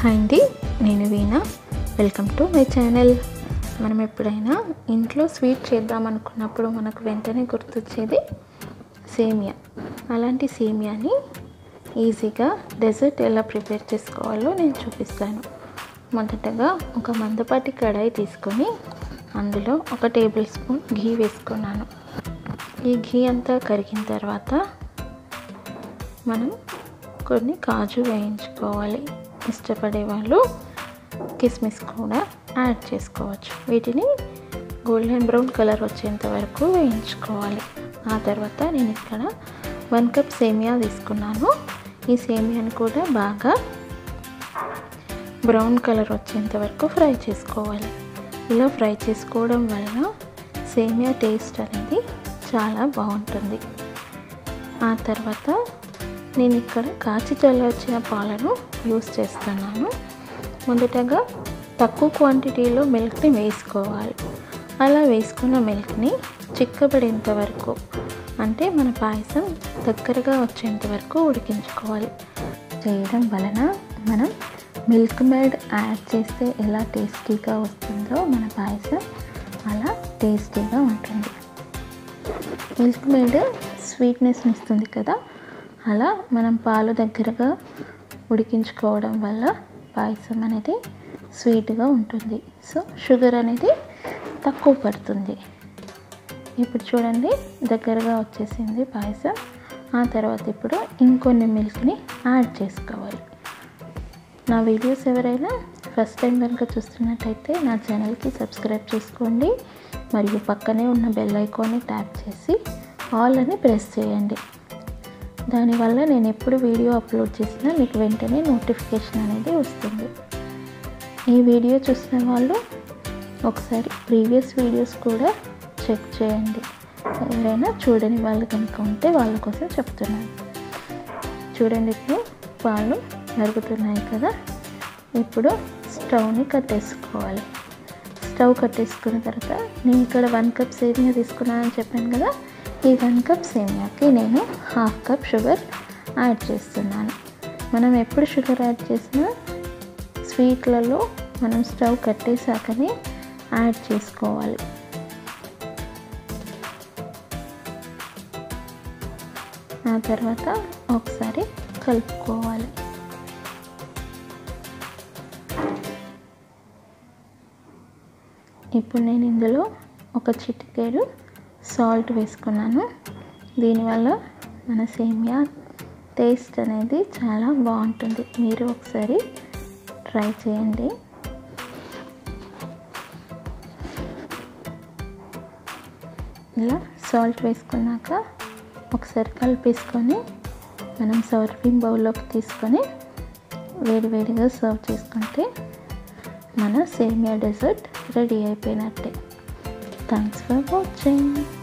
hi అండి నేను Veena welcome to my channel మనం ఎప్పుడైనా ఇంట్లో స్వీట్ చేద్దాం అనుకున్నప్పుడు మనకు వెంటనే గుర్తొచ్చేది సేమియా అలాంటి సేమియాని ఈజీగా డెజర్ట్ ఎలా ప్రిపేర్ చేసుకోవాలో నేను చూపిస్తాను మొదటగా ఒక మందపాటి కడాయి తీసుకొని అందులో ఒక టేబుల్ స్పూన్ ఘీ వేసుకున్నాను ఈ ఘీ అంతా కరిగిన తర్వాత మనం కొన్ని కాజు వేయించుకోవాలి ఇష్టపడే వాళ్ళు కిస్మిస్ కూడా యాడ్ చేసుకోవచ్చు వీటిని గోల్డెన్ బ్రౌన్ కలర్ వచ్చేంత వరకు వేయించుకోవాలి ఆ తర్వాత నేను ఇక్కడ వన్ కప్ సేమియా తీసుకున్నాను ఈ సేమియాని కూడా బాగా బ్రౌన్ కలర్ వచ్చేంత వరకు ఫ్రై చేసుకోవాలి ఇలా ఫ్రై చేసుకోవడం వలన సేమియా టేస్ట్ అనేది చాలా బాగుంటుంది ఆ తర్వాత నేను ఇక్కడ కాచి వచ్చిన పాలను యూస్ చేస్తున్నాను మొదటగా తక్కువ క్వాంటిటీలో మిల్క్ని వేసుకోవాలి అలా వేసుకున్న మిల్క్ని చిక్కబడేంత వరకు అంటే మన పాయసం దగ్గరగా వచ్చేంత వరకు ఉడికించుకోవాలి చేయడం వలన మనం మిల్క్ మేడ్ యాడ్ చేస్తే ఎలా టేస్టీగా వస్తుందో మన పాయసం అలా టేస్టీగా ఉంటుంది మిల్క్ మేడ్ స్వీట్నెస్ని ఇస్తుంది కదా అలా మనం పాలు దగ్గరగా ఉడికించుకోవడం వల్ల పాయసం అనేది స్వీట్గా ఉంటుంది సో షుగర్ అనేది తక్కువ పడుతుంది ఇప్పుడు చూడండి దగ్గరగా వచ్చేసింది పాయసం ఆ తర్వాత ఇప్పుడు ఇంకొన్ని మిల్క్ని యాడ్ చేసుకోవాలి నా వీడియోస్ ఎవరైనా ఫస్ట్ టైం కనుక చూస్తున్నట్టయితే నా ఛానల్కి సబ్స్క్రైబ్ చేసుకోండి మరియు పక్కనే ఉన్న బెల్ ఐకాన్ని ట్యాప్ చేసి ఆల్ అని ప్రెస్ చేయండి దానివల్ల నేను ఎప్పుడు వీడియో అప్లోడ్ చేసినా మీకు వెంటనే నోటిఫికేషన్ అనేది వస్తుంది ఈ వీడియో చూసిన వాళ్ళు ఒకసారి ప్రీవియస్ వీడియోస్ కూడా చెక్ చేయండి ఎవరైనా చూడని వాళ్ళు కనుక ఉంటే వాళ్ళ కోసం చెప్తున్నాను చూడండి ఇప్పుడు పాలు మరుగుతున్నాయి కదా ఇప్పుడు స్టవ్ని కట్టేసుకోవాలి స్టవ్ కట్టేసుకున్న తర్వాత నేను ఇక్కడ వన్ కప్ సేమియా తీసుకున్నానని చెప్పాను కదా ఈ వన్ కప్ సేమియాకి నేను హాఫ్ కప్ షుగర్ యాడ్ చేస్తున్నాను మనం ఎప్పుడు షుగర్ యాడ్ చేసినా స్వీట్లలో మనం స్టవ్ కట్టేసాకనే యాడ్ చేసుకోవాలి ఆ తర్వాత ఒకసారి కలుపుకోవాలి ఇప్పుడు నేను ఇందులో ఒక చిటికేడు సాల్ట్ వేసుకున్నాను దీనివల్ల మన సేమియా టేస్ట్ అనేది చాలా బాగుంటుంది మీరు ఒకసారి ట్రై చేయండి ఇలా సాల్ట్ వేసుకున్నాక ఒకసారి కలిపేసుకొని మనం సర్వింగ్ బౌల్లోకి తీసుకొని వేడివేడిగా సర్వ్ చేసుకుంటే మన సేమియా డెజర్ట్ రెడీ అయిపోయినట్టే థ్యాంక్స్ ఫర్ వాచింగ్